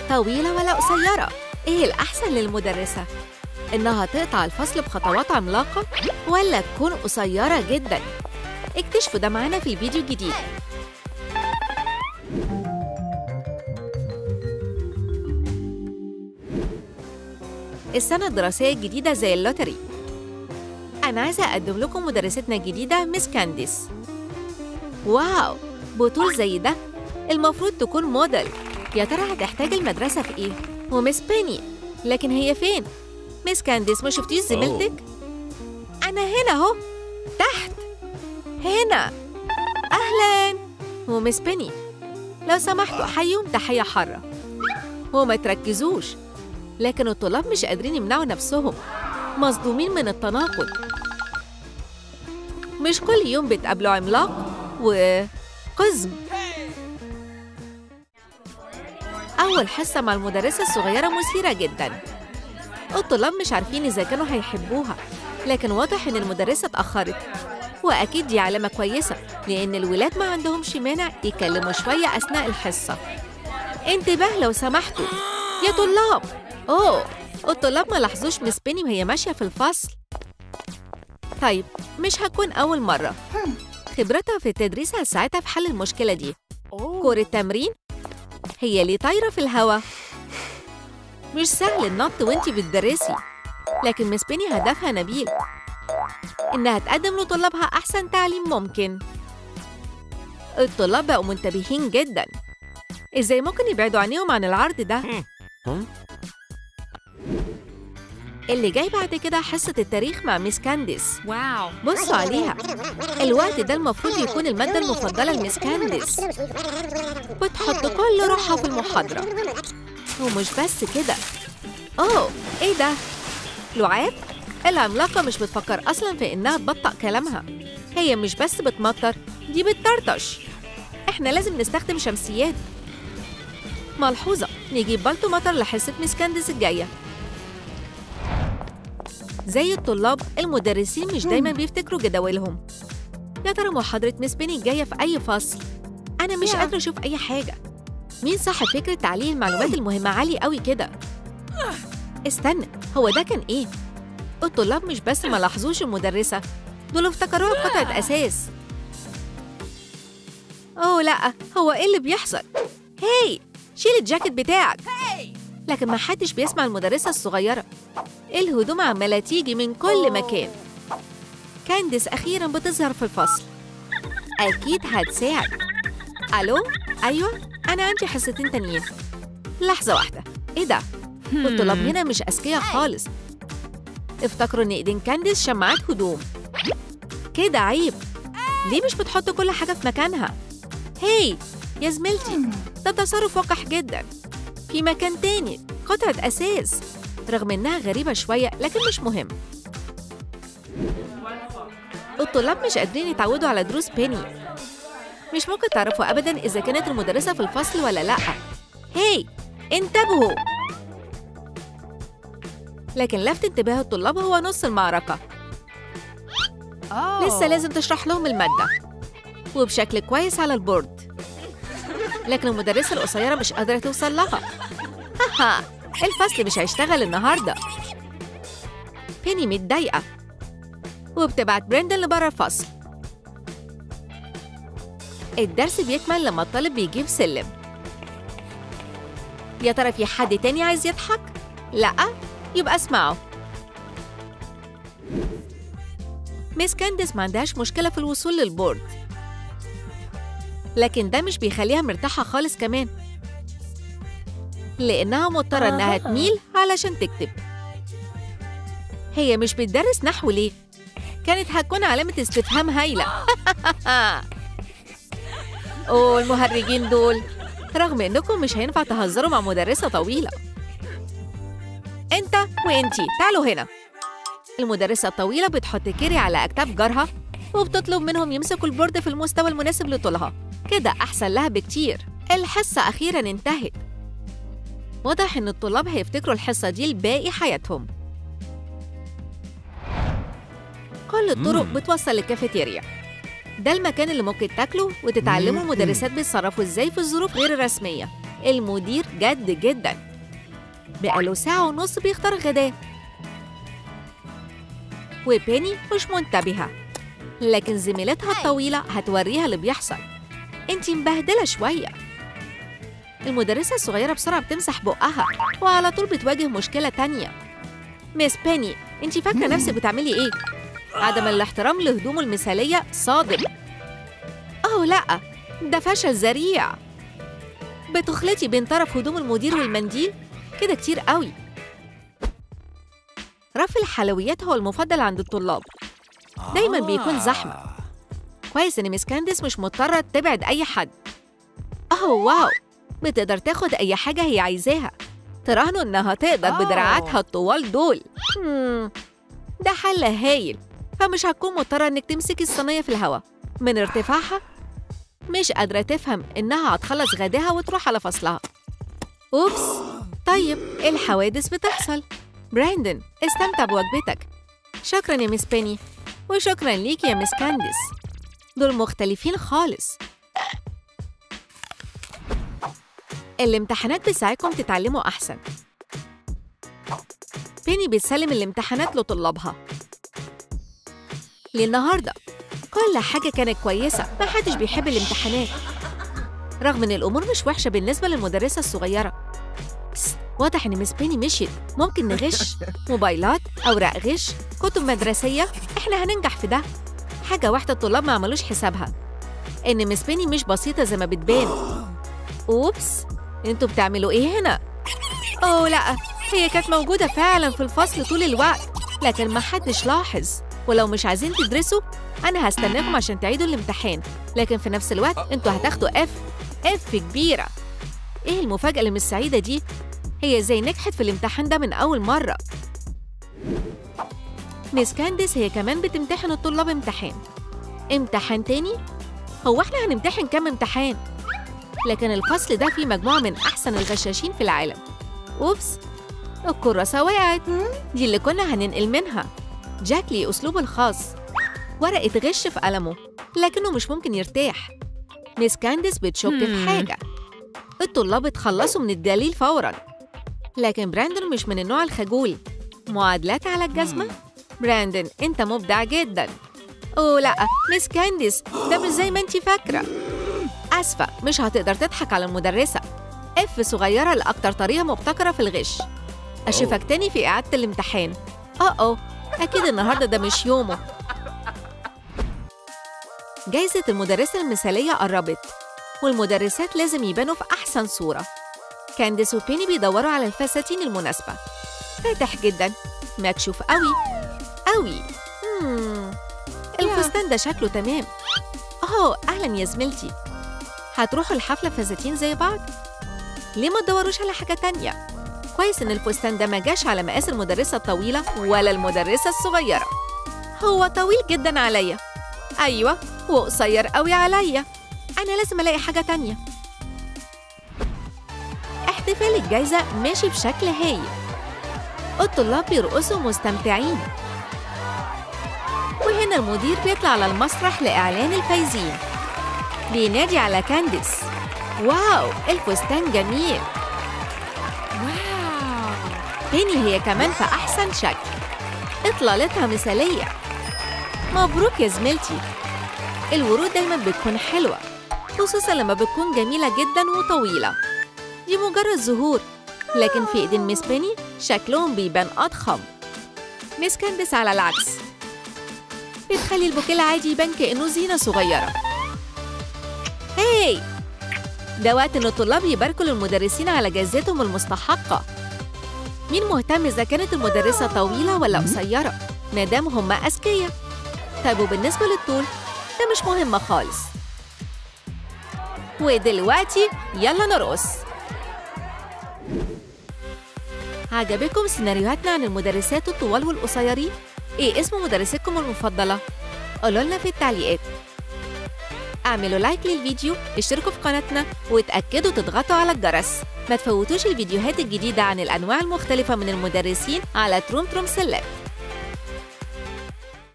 طويلة ولا قصيرة إيه الأحسن للمدرسة؟ إنها تقطع الفصل بخطوات عملاقة ولا تكون قصيرة جدا؟ اكتشفوا ده معانا في الفيديو الجديد السنة الدراسية الجديدة زي اللوتري أنا عايزة أقدم لكم مدرستنا الجديدة مس كانديس واو بطول زي ده المفروض تكون موديل يا ترى هتحتاج المدرسة في إيه؟ ومس بيني لكن هي فين؟ مس كانديس ما شفتيش زميلتك؟ أنا هنا أهو تحت هنا أهلاً ومس بيني لو سمحتوا أحييهم تحية حارة وما تركزوش لكن الطلاب مش قادرين يمنعوا نفسهم مصدومين من التناقض مش كل يوم بتقابلوا عملاق وقزم أول حصة مع المدرسة الصغيرة مثيرة جدا الطلاب مش عارفين إذا كانوا هيحبوها لكن واضح إن المدرسة اتأخرت وأكيد دي علامة كويسة لأن الولاد ما عندهمش مانع يتكلموا شوية أثناء الحصة انتباه لو سمحتوا يا طلاب أوه الطلاب ما لاحظوش مس بيني وهي ماشية في الفصل طيب مش هتكون أول مرة خبرتها في التدريس هتساعدها في حل المشكلة دي كورة تمرين هي اللي طايرة في الهوا مش سهل النط وانتي بتدرسي لكن مس بيني هدفها نبيل إنها تقدم لطلابها أحسن تعليم ممكن الطلاب بقوا منتبهين جدا إزاي ممكن يبعدوا عينيهم عن العرض ده؟ اللي جاي بعد كده حصة التاريخ مع ميس كانديس واو بصوا عليها الوقت ده المفروض يكون المادة المفضلة لميس كانديس بتحط كل روحها في المحاضرة ومش بس كده أوه إيه ده؟ لعاب؟ العملاقة مش بتفكر أصلا في إنها تبطأ كلامها هي مش بس بتمطر دي بتطرطش إحنا لازم نستخدم شمسيات ملحوظة نجيب بالتو مطر لحصة ميس كانديس الجاية زي الطلاب المدرسين مش دايما بيفتكروا جداولهم يا ترى محاضرة مس بيني الجاية في أي فصل؟ أنا مش قادرة أشوف أي حاجة مين صاحب فكرة تعليل المعلومات المهمة عالي قوي كده؟ استنى هو ده كان إيه؟ الطلاب مش بس ما لاحظوش المدرسة دول افتكروها قطعة أساس أوه لأ هو إيه اللي بيحصل؟ هاي شيل الجاكيت بتاعك لكن ما حدش بيسمع المدرسة الصغيرة الهدوم عمالة تيجي من كل مكان كانديس أخيرا بتظهر في الفصل أكيد هتساعد ألو أيوة أنا عندي حصتين تانيين لحظة واحدة إيه ده؟ الطلاب هنا مش أذكياء خالص افتكروا إن إيدين كانديس شماعات هدوم كده عيب ليه مش بتحط كل حاجة في مكانها؟ هاي يا زميلتي ده تصرف وقح جدا في مكان تاني قطعة أساس رغم إنها غريبة شوية لكن مش مهم الطلاب مش قادرين يتعودوا على دروس بيني مش ممكن تعرفوا أبدا إذا كانت المدرسة في الفصل ولا لأ هاي انتبهوا لكن لفت انتباه الطلاب هو نص المعركة لسه لازم تشرح لهم المادة وبشكل كويس على البورد لكن المدرسة القصيرة مش قادرة توصل لها هاها الفصل مش هيشتغل النهاردة بيني متضايقة وبتبعت بريندن لبره الفصل الدرس بيكمل لما الطالب بيجيب سلم يا ترى في حد تاني عايز يضحك؟ لأ؟ يبقى اسمعوا ميس كانديس ما عندهاش مشكلة في الوصول للبورد لكن ده مش بيخليها مرتاحة خالص كمان لأنها مضطرة إنها تميل علشان تكتب هي مش بتدرس نحو ليه؟ كانت هتكون علامة استفهام هايلة أوه المهرجين دول رغم إنكم مش هينفع تهزروا مع مدرسة طويلة أنت وأنتي تعالوا هنا المدرسة الطويلة بتحط كيري على أكتاف جارها وبتطلب منهم يمسكوا البورد في المستوى المناسب لطولها كده أحسن لها بكتير الحصة أخيرا انتهت واضح إن الطلاب هيفتكروا الحصة دي لباقي حياتهم كل الطرق مم. بتوصل للكافيتيريا ده المكان اللي ممكن تاكلوا وتتعلموا مم. المدرسات بيتصرفوا ازاي في الظروف غير الرسمية المدير جد جدا بقاله ساعة ونص بيختار غداه وبيني مش منتبهة لكن زميلتها الطويلة هتوريها اللي بيحصل انتي مبهدلة شوية المدرسة الصغيرة بسرعة بتمسح بقها وعلى طول بتواجه مشكلة تانية ميس بيني انتي فاكرة نفسك بتعملي ايه؟ عدم الاحترام لهدومه المثالية صادم أوه لأ ده فشل ذريع بتخلطي بين طرف هدوم المدير والمنديل كده كتير قوي رف الحلويات هو المفضل عند الطلاب دايما بيكون زحمة كويس إن ميس كانديس مش مضطرة تبعد أي حد أوه واو بتقدر تاخد أي حاجة هي عايزاها تراهنوا إنها تقدر بدراعاتها الطوال دول مم. ده حل هايل فمش هتكون مضطرة إنك تمسكي الصينية في الهواء من ارتفاعها مش قادرة تفهم إنها هتخلص غداها وتروح على فصلها أوبس طيب الحوادث بتحصل براندن استمتع بوجبتك شكرا يا مس بيني وشكرا ليك يا مس كانديس دول مختلفين خالص الامتحانات بتساعدكم تتعلموا أحسن بيني بتسلم الامتحانات لطلابها للنهارده كل حاجة كانت كويسة ما حدش بيحب الامتحانات رغم إن الأمور مش وحشة بالنسبة للمدرسة الصغيرة بس واضح إن مس بيني مشيت ممكن نغش موبايلات أوراق غش كتب مدرسية إحنا هننجح في ده حاجة واحدة الطلاب ما عملوش حسابها إن مس بيني مش بسيطة زي ما بتبان أوبس انتوا بتعملوا إيه هنا؟ أوه لأ هي كانت موجودة فعلا في الفصل طول الوقت لكن ما حدش لاحظ ولو مش عايزين تدرسوا أنا هستناكم عشان تعيدوا الامتحان لكن في نفس الوقت انتوا هتاخدوا اف اف كبيرة ايه المفاجأة اللي مش سعيدة دي؟ هي ازاي نجحت في الامتحان ده من أول مرة ميس كانديس هي كمان بتمتحن الطلاب امتحان امتحان تاني؟ هو احنا هنمتحن كام امتحان؟ لكن الفصل ده فيه مجموعة من أحسن الغشاشين في العالم أوبس الكراسة وقعت دي اللي كنا هننقل منها جاك ليه أسلوبه الخاص ورقة غش في قلمه لكنه مش ممكن يرتاح ميس كانديس بتشك في حاجة الطلاب اتخلصوا من الدليل فورا لكن براندون مش من النوع الخجول معادلات على الجزمة براندون انت مبدع جدا اوه لا ميس كانديس ده مش زي ما انت فاكرة اسفة مش هتقدر تضحك على المدرسة اف صغيرة لأكتر طريقة مبتكرة في الغش أشوفك تاني في إعادة الامتحان اه اه أكيد النهاردة ده مش يومه جايزة المدرسة المثالية قربت والمدرسات لازم يبانوا في أحسن صورة كانديس وبيني بيدوروا على الفساتين المناسبة فاتح جدا مكشوف قوي قوي مم. الفستان ده شكله تمام أوه أهلا يا زميلتي هتروحوا الحفلة فساتين زي بعض؟ ليه ما تدوروش على حاجة تانية؟ كويس إن الفستان ده ما جاش على مقاس المدرسة الطويلة ولا المدرسة الصغيرة هو طويل جدا عليا أيوة وقصير قوي عليا أنا لازم ألاقي حاجة تانية احتفال الجايزة ماشي بشكل هايل الطلاب بيرقصوا مستمتعين وهنا المدير بيطلع على المسرح لإعلان الفايزين بينادي على كانديس واو الفستان جميل واو بيني هي كمان في أحسن شكل إطلالتها مثالية مبروك يا زميلتي الورود دايما بتكون حلوة خصوصا لما بتكون جميلة جدا وطويلة دي مجرد زهور لكن في ايدين ميس بيني شكلهم بيبان أضخم ميس كانديس على العكس بتخلي البوكيه العادي يبان كأنه زينة صغيرة هاي ده وقت إن الطلاب يباركوا للمدرسين على جائزتهم المستحقة مين مهتم إذا كانت المدرسة طويلة ولا قصيرة مادام هم أذكياء طيب وبالنسبة للطول ده مش مهم خالص ودلوقتي يلا نرقص عجبكم سيناريوهاتنا عن المدرسات الطوال والقصيرين؟ ايه اسم مدرستكم المفضلة؟ قولوا لنا في التعليقات اعملوا لايك للفيديو اشتركوا في قناتنا وتأكدوا تضغطوا على الجرس ما تفوتوش الفيديوهات الجديدة عن الأنواع المختلفة من المدرسين على تروم تروم سيلكت